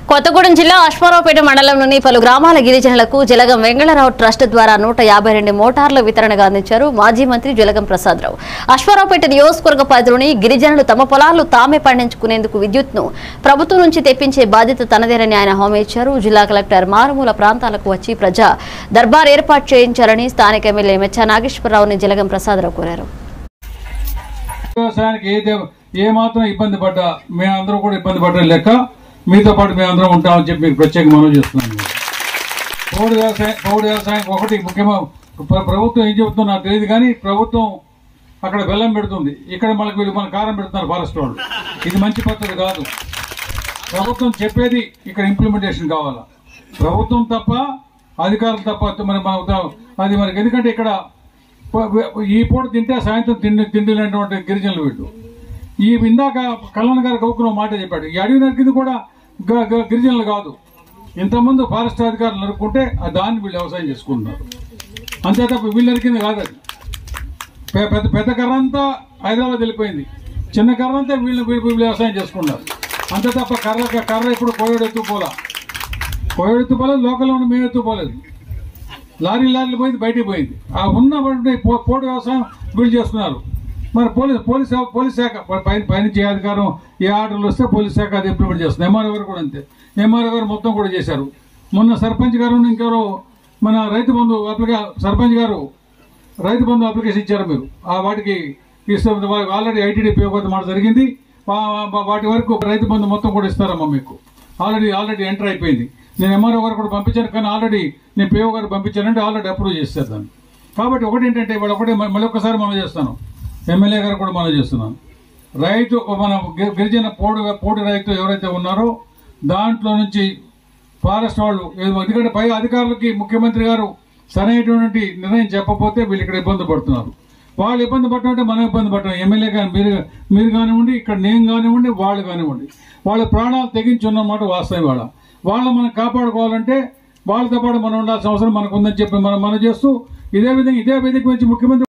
కొత్తగూడెం జిల్లా అశ్వారావుపేట మండలంలోని పలు గ్రామాల గిరిజనులకు జలగం వెంగళరావు ట్రస్ట్ ద్వారా నూట యాభై రెండు మోటార్ల వితరణగా అందించారు మాజీ మంత్రి జలగం ప్రసాదరావు అశ్వారావుపేట నియోజకవర్గ పరిధిలోని గిరిజనులు తమ పొలాలు తామే పండించుకునేందుకు విద్యుత్ను ప్రభుత్వం నుంచి తెప్పించే బాధ్యత తనదేనని ఆయన హామీ ఇచ్చారు జిల్లా కలెక్టర్ మారుమూల ప్రాంతాలకు వచ్చి ప్రజా దర్బార్ ఏర్పాటు చేయించాలని స్థానిక ఎమ్మెల్యే మెచ్చా నాగేశ్వరరావుని జలగం ప్రసాదరావు కోరారు వ్యవసాయానికి ఏదే ఏ మాత్రం ఇబ్బంది పడ్డా మేమందరం కూడా ఇబ్బంది పడ్డ లెక్క మీతో పాటు మేమందరం ఉంటామని చెప్పి మీకు ప్రత్యేక మనవి చేస్తున్నాను పౌడు వ్యవసాయం పౌడు వ్యవసాయం ఒకటి ముఖ్యమైన ప్ర- ప్రభుత్వం ఏం చెబుతుందో నాకు తెలియదు కానీ ప్రభుత్వం అక్కడ బెల్లం పెడుతుంది ఇక్కడ మనకు వీళ్ళు మన కారం పెడుతున్నారు ఫారెస్ట్ వాళ్ళు ఇది మంచి పద్ధతి కాదు ప్రభుత్వం చెప్పేది ఇక్కడ ఇంప్లిమెంటేషన్ కావాలా ప్రభుత్వం తప్ప అధికారులు తప్ప మరి మన అది మనకి ఎందుకంటే ఇక్కడ ప- ఈ పూట తింటే సాయంత్రం తిండి తిండినటువంటి గిరిజనులు వీళ్ళు ఈ ఇందాక కళ్యాణ్ గారు కౌకున్న మాట చెప్పాడు ఈ అడవి నరికింది కూడా గ- గ- గిరిజనులు కాదు ఇంతకుముందు ఫారెస్ట్ అధికారులు నరుక్కుంటే ఆ దాన్ని వీళ్ళు వ్యవసాయం చేసుకుంటున్నారు అంతే తప్ప వీళ్ళు నరికింది కాదు అది పె- పెద్ద పెద్ద కర్ర అంతా హైదరాబాద్ వెళ్ళిపోయింది చిన్న కర్ర అంతా వీళ్ళు వీళ్ళు వీళ్ళు వ్యవసాయం చేసుకున్నారు అంతే తప్ప కర్ర కర్ర ఇప్పుడు కోయడు ఎత్తుపోలా కోయడు ఎత్తుపోలేదు లోకల్లో ఉన్న మేము ఎత్తుపోలేదు లారీ లారీలు పోయింది బయటికి పోయింది ఆ ఉన్నటువంటి పో- పోటు వ్యవసాయం వీళ్ళు చేస్తున్నారు మరి పోలీస్ పోలీస్ పోలీస్ శాఖ పైన పైనుంచి ఏ అధికారం ఏ ఆర్డర్లు వస్తే పోలీస్ శాఖ అది ఇంప్లిమెంట్ చేస్తుంది ఎంఆర్ఓ గారు కూడా అంతే ఎంఆర్ఓ గారు మొత్తం కూడా చేశారు మొన్న సర్పంచ్ గారు ఇంకెవరో మన రైతు బంధు అప్లికా సర్పంచ్ గారు రైతు బంధు అప్లికేషన్ ఇచ్చారు మీరు ఆ వాటికి ఇస్తే ఆల్రెడీ ఐటీడీ ఉపయోగపడి మాట జరిగింది వా- వా- వాటి వరకు రైతు బంధు మొత్తం కూడా ఇస్తారమ్మా మీకు ఆల్రెడీ ఆల్రెడీ ఎంటర్ అయిపోయింది నేను ఎంఆర్ఓ గారు కూడా పంపించాను కానీ ఆల్రెడీ నేను పిఓ గారు పంపించానంటే ఆల్రెడీ అప్రూవ్ చేస్తారు దాన్ని కాబట్టి ఒకటి ఏంటంటే ఇవాళ ఒకటి మ- మళ్ళీ ఒక్కసారి మనం చేస్తాను ఎమ్మెల్యే గారు కూడా మనం చేస్తున్నాను రైతు మన గి- గిరిజన పోడు పోటీ రైతు ఎవరైతే ఉన్నారో దాంట్లో నుంచి ఫారెస్ట్ వాళ్ళు ఏదో- ఎందుకంటే పై అధికారులకి ముఖ్యమంత్రి గారు సరైనటువంటి నిర్ణయం చెప్పకపోతే వీళ్ళు ఇక్కడ ఇబ్బంది పడుతున్నారు వాళ్ళు ఇబ్బంది పడటం మనం ఇబ్బంది పడటం ఎమ్మెల్యే కానీ మీరు మీరు కానివ్వండి ఇక్కడ నేను కానివ్వండి వాళ్ళు కానివ్వండి వాళ్ళ ప్రాణాలు తెగించి ఉన్నమాట వాస్తవం వాళ్ళ వాళ్ళు మనం కాపాడుకోవాలంటే వాళ్ళతో పాటు మనం ఉండాల్సిన అవసరం మనకు ఉందని చెప్పి మనం మనం చేస్తూ ఇదే విధంగా ఇదే వేదిక నుంచి ముఖ్యమంత్రి